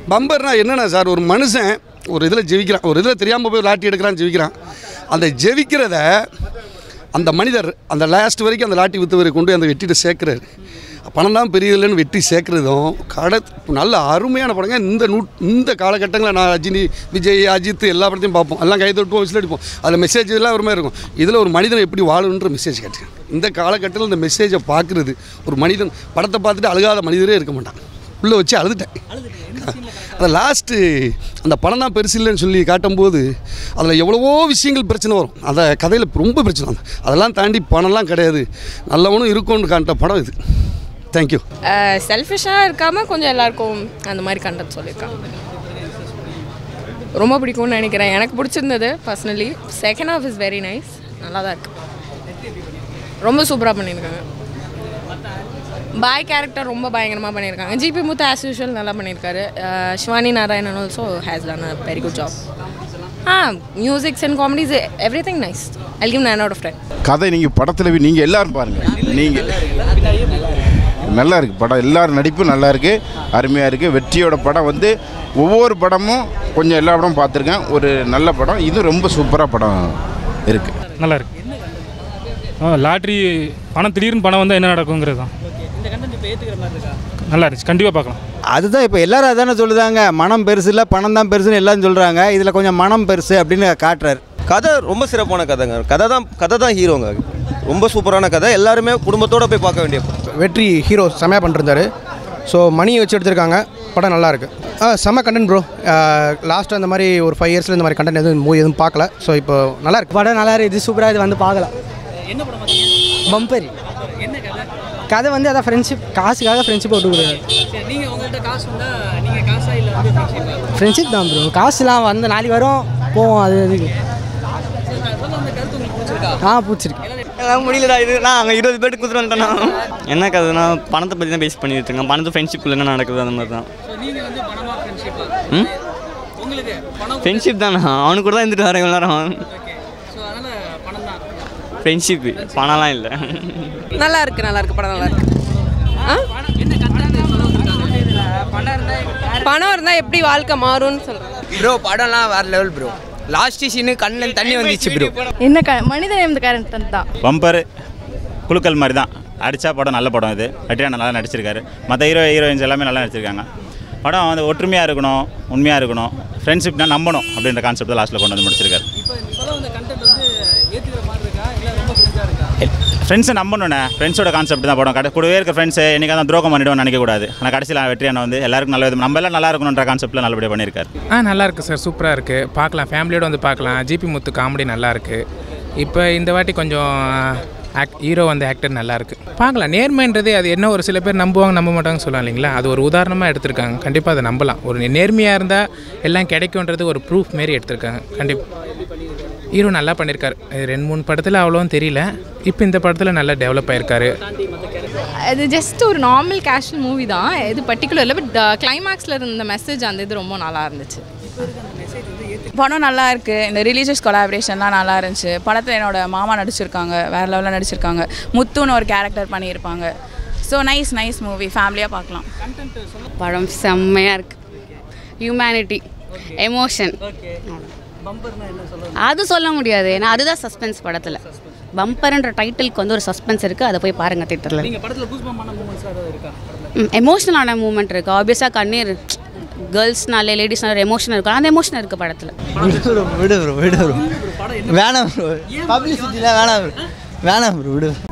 பம்பர்னா என்னென்ன சார் ஒரு மனுஷன் ஒரு இதில் ஜெயிக்கிறான் ஒரு இதில் தெரியாமல் போய் லாட்டி எடுக்கிறான் ஜெயிக்கிறான் அந்த ஜெயிக்கிறத அந்த மனிதர் அந்த லாஸ்ட் வரைக்கும் அந்த லாட்டி வித்தவரை கொண்டு போய் அந்த வெட்டிட்டு சேர்க்குறாரு பணம் தான் பெரிய இல்லைன்னு வெட்டி சேர்க்குறதும் கடை நல்ல அருமையான படங்க இந்த நூ இந்த காலகட்டங்களில் நான் ரஜினி விஜய் அஜித் எல்லா படத்தையும் பார்ப்போம் எல்லாம் கை தட்டுவோம் விசில் அடிப்போம் அதில் மெசேஜ் எல்லாம் ஒரு மாதிரி இருக்கும் இதில் ஒரு மனிதன் எப்படி வாழணுன்ற மெசேஜ் கேட்டேன் இந்த காலகட்டத்தில் இந்த மெசேஜை பார்க்குறது ஒரு மனிதன் படத்தை பார்த்துட்டு அழுகாத மனிதரே இருக்க மாட்டான் உள்ளே வச்சு அழுதுட்டேன் அந்த லாஸ்ட்டு அந்த படம் தான் பெருசு இல்லைன்னு சொல்லி காட்டும்போது அதில் எவ்வளவோ விஷயங்கள் பிரச்சனை வரும் அந்த கதையில் ரொம்ப பிரச்சனை வரும் அதெல்லாம் தாண்டி பணம்லாம் கிடையாது நல்லவனும் இருக்கும்னு காட்ட படம் இது தேங்க்யூ செல்ஃபிஷாக இருக்காமல் கொஞ்சம் எல்லாருக்கும் அந்த மாதிரி கண்டென்ட் சொல்லியிருக்காங்க ரொம்ப பிடிக்கும்னு நினைக்கிறேன் எனக்கு பிடிச்சிருந்தது personally second half is very nice நல்லா தான் இருக்கு ரொம்ப சூப்பராக பண்ணியிருக்காங்க பாய் கேரக்டர் ரொம்ப பயங்கரமாக பண்ணியிருக்காங்க ஜிபி முத்து ஆஸ் யூஷுவல் நல்லா பண்ணியிருக்காரு ah Sivani Narayanan also has done a very good job ah musics and comedies everything nice I give nine out of ten கதை நீங்கள் படத்தில் நீங்கள் எல்லாரும் பாருங்கள் நீங்கள் நல்லா இருக்குது படம் எல்லாரும் நடிப்பும் நல்லா இருக்குது அருமையாக இருக்குது வெற்றியோட படம் வந்து ஒவ்வொரு படமும் கொஞ்சம் எல்லா படமும் பார்த்துருக்கேன் ஒரு நல்ல படம் இது ரொம்ப சூப்பராக படம் இருக்குது நல்லா இருக்கு ஆ லாட்ரி பணம் திடீர்னு பணம் வந்தால் என்ன நடக்குங்கிறது தான் நல்லா இருந்துச்சு கண்டிப்பாக பார்க்கலாம் அதுதான் இப்போ எல்லாரும் அதானே சொல்லுதாங்க மனம் பெருசு இல்லை பணம் தான் பெருசுன்னு எல்லாரும் சொல்கிறாங்க இதில் கொஞ்சம் மனம் பெருசு அப்படின்னு காட்டுறாரு கதை ரொம்ப சிறப்பான கதைங்க கதை தான் கதை தான் ஹீரோங்க ரொம்ப சூப்பரான கதை எல்லாருமே குடும்பத்தோட போய் பார்க்க வேண்டிய படம். வெற்றி ஹீரோ செமையாக பண்ணிருந்தாரு ஸோ மணியை வச்சு எடுத்திருக்காங்க படம் நல்லா இருக்கு ஆ செம்ம கண்டென்ட் ப்ரோ லாஸ்ட் அந்த மாதிரி ஒரு ஃபைவ் இயர்ஸில் இந்த மாதிரி கண்டென்ட் எதுவும் மூவி எதுவும் பார்க்கல ஸோ இப்போ நல்லா இருக்கு படம் நல்லா இருக்குது இது சூப்பராக இது வந்து பார்க்கலாம் பம்பரி கதை வந்து அதான் ஃப்ரெண்ட்ஷிப் காசுக்காக ஃப்ரெண்ட்ஷிப் விட்டு கொடுக்குறாரு ஃப்ரெண்ட்ஷிப் தான் ப்ரோ காசுலாம் வந்து நாளைக்கு வரும் போவோம் அது அதுக்கு ஆ பிடிச்சிருக்கு எல்லாம் முடியலடா இது நான் அங்கே இருபது பேருக்கு கொடுத்துட்டு வந்துட்டேன்னா என்ன கதைனா பணத்தை பற்றி தான் பேஸ் பண்ணிட்டு இருக்கேன் பணத்து ஃப்ரெண்ட்ஷிப்பில் என்ன நடக்குது அந்த மாதிரி தான் ம் ஃப்ரெண்ட்ஷிப் தானே அவனுக்கு கூட தான் இருந்துட்டு வரேன் இவ்வளோ நேரம் ஃப்ரெண்ட்ஷிப்பு பணம்லாம் இல்லை நல்லா இருக்கு நல்லா இருக்கு படம் நல்லா இருக்கு ஆ? பணம் இருந்தால் எப்படி வாழ்க்கை மாறும்னு சொல்கிறேன் ப்ரோ படம்லாம் வேற லெவல் ப்ரோ லாஸ்ட் சீனு கண்ணில் தண்ணி வந்துச்சு ப்ரோ என்ன க மனிதன் இந்த கேரக்டர் தான் பம்பர் குழுக்கள் மாதிரி தான் அடித்தா படம் நல்ல படம் இது வெற்றியா நல்லா நடிச்சிருக்காரு மற்ற ஹீரோ ஹீரோயின்ஸ் எல்லாமே நல்லா நடிச்சிருக்காங்க படம் வந்து ஒற்றுமையாக இருக்கணும் உண்மையாக இருக்கணும் ஃப்ரெண்ட்ஷிப்னா நம்பணும் அப்படின்ற கான்செப்ட் லாஸ்ட்டில் கொண்டு வந்து முடிச்சிருக்காரு ஃப்ரெண்ட்ஸை நம்பணுண்ணே ஃப்ரெண்ட்ஸோட கான்செப்ட் தான் படம் கடை கூடவே இருக்க ஃப்ரெண்ட்ஸை என்னைக்காக தான் துரோகம் பண்ணிடுவோம்னு நினைக்கக்கூடாது ஆனால் கடைசியில் வெற்றியான வந்து எல்லாருக்கும் நல்ல விதம் நம்ம எல்லாம் நல்லா இருக்கணுன்ற கான்செப்ட்டில் நல்லபடியாக பண்ணியிருக்காரு ஆ நல்லா இருக்கு சார் சூப்பராக இருக்குது பார்க்கலாம் ஃபேமிலியோட வந்து பார்க்கலாம் ஜிபி முத்து காமெடி நல்லா இருக்கு இப்போ இந்த வாட்டி கொஞ்சம் ஆக்ட் ஹீரோ வந்து ஆக்டர் நல்லா இருக்கு பார்க்கலாம் நேர்மைன்றது அது என்ன ஒரு சில பேர் நம்புவாங்க நம்ப மாட்டாங்கன்னு சொல்லலாம் இல்லைங்களா அது ஒரு உதாரணமாக எடுத்திருக்காங்க கண்டிப்பாக அதை நம்பலாம் ஒரு நேர்மையாக இருந்தால் எல்லாம் கிடைக்கும்ன்றது ஒரு ப்ரூஃப் மாரி எடுத்திருக்காங்க கண்டிப்பாக ஹீரோ நல்லா பண்ணியிருக்காரு இது ரெண்டு மூணு படத்தில் அவ்வளோவும் தெரியல இப்போ இந்த படத்தில் நல்லா டெவலப் ஆயிருக்காரு அது ஜஸ்ட் ஒரு நார்மல் கேஷுவல் மூவி தான் இது பர்டிகுலர் இல்லை பட் கிளைமேக்ஸில் இருந்த மெசேஜ் அந்த இது ரொம்ப நல்லா இருந்துச்சு படம் நல்லா இருக்கு இந்த ரிலீஜியஸ் கொலாபரேஷன்லாம் நல்லா இருந்துச்சு படத்தில் என்னோட மாமா நடிச்சிருக்காங்க வேற லெவலில் நடிச்சிருக்காங்க முத்துன்னு ஒரு கேரக்டர் பண்ணியிருப்பாங்க ஸோ நைஸ் நைஸ் மூவி ஃபேமிலியாக பார்க்கலாம் படம் செம்மையாக இருக்கு ஹியூமனிட்டி எமோஷன் அது சொல்ல முடியாது ஏன்னா அதுதான் சஸ்பென்ஸ் படத்தில் பம்பர்ன்ற டைட்டிலுக்கு வந்து ஒரு சஸ்பென்ஸ் இருக்குது அதை போய் பாருங்கள் தேட்டரில் எமோஷனலான மூமெண்ட் இருக்குது ஆப்வியஸாக கண்ணீர் கேர்ள்ஸ்னாலே லேடிஸ்னால எமோஷன் இருக்கும் அந்த எமோஷன் இருக்குது படத்தில் விடு ப்ரோ விடு ப்ரோ வேணாம் ப்ரோ பப்ளிசிட்டிலாம் வேணாம் ப்ரோ வேணாம் ப்ரோ விடு